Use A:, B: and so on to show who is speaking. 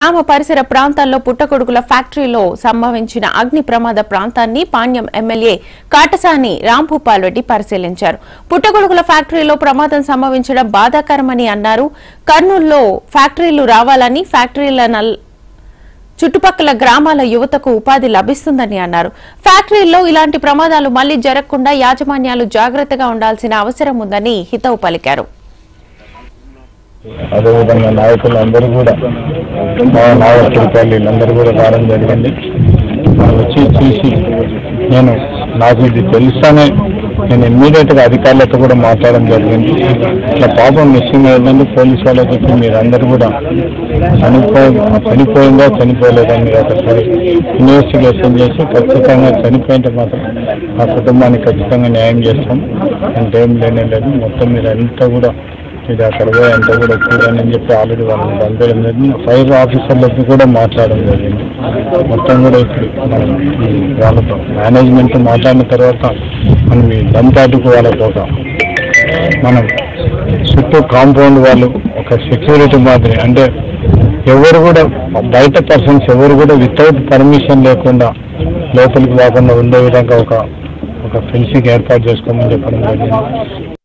A: గ్రామ పరిసర ప్రాంతాల్లో పుట్టగొడుగుల ఫ్యాక్టరీలో సంభవించిన అగ్ని ప్రమాద ప్రాంతాన్ని పాణ్యం ఎమ్మెల్యే కాటసాని రాంభూపాల్ రెడ్డి పరిశీలించారు పుట్టగొడుగుల ఫ్యాక్టరీలో ప్రమాదం సంభవించడం బాధాకరమని అన్నారు కర్నూలులో ఫ్యాక్టరీలు రావాలని ఫ్యాక్టరీల నల్ చుట్టుపక్కల గ్రామాల యువతకు ఉపాధి లభిస్తుందని అన్నారు ఫ్యాక్టరీల్లో ఇలాంటి ప్రమాదాలు మళ్లీ జరగకుండా యాజమాన్యాలు జాగ్రత్తగా ఉండాల్సిన అవసరం ఉందని హితవు పలికారు
B: అదేవిధంగా నాయకులు అందరూ కూడా మా నాగరికలు వీళ్ళందరూ కూడా రావడం జరిగింది వాళ్ళు వచ్చి చూసి నేను నాకు ఇది తెలుసానే నేను ఇమ్మీడియట్ గా అధికారులతో కూడా మాట్లాడడం జరిగింది ఇట్లా పాపం మిస్సింగ్ అయిందండి పోలీసు వాళ్ళకి చెప్పి మీరందరూ కూడా చనిపోయి చనిపోయిందా చనిపోలేదా మీరు ఒకసారి ఇన్వెస్టిగేషన్ చేసి ఖచ్చితంగా చనిపోయింటే మాత్రం ఆ కుటుంబానికి ఖచ్చితంగా న్యాయం చేస్తాం అంటే ఏం లేనే లేదు మొత్తం మీరు అంతా కూడా ఇది అక్కడ పోయి అంతా కూడా చూడండి అని చెప్పి ఆల్రెడీ వాళ్ళని పంపడం జరిగింది ఫైర్ ఆఫీసర్లకి కూడా మాట్లాడడం జరిగింది మొత్తం కూడా ఇప్పుడు మనం ఈ వాళ్ళతో మేనేజ్మెంట్ మాట్లాడిన తర్వాత మనం ఈ దంతాటుకు వాళ్ళకు ఒక మనం చుట్టూ కాంపౌండ్ వాళ్ళు ఒక సెక్యూరిటీ మాదిరి అంటే ఎవరు కూడా బయట పర్సన్స్ ఎవరు కూడా వితౌట్ పర్మిషన్ లేకుండా లోపలికి రాకుండా ఉండే విధంగా ఒక ఒక ఫెన్సింగ్ ఏర్పాటు చేసుకోమని చెప్పడం జరిగింది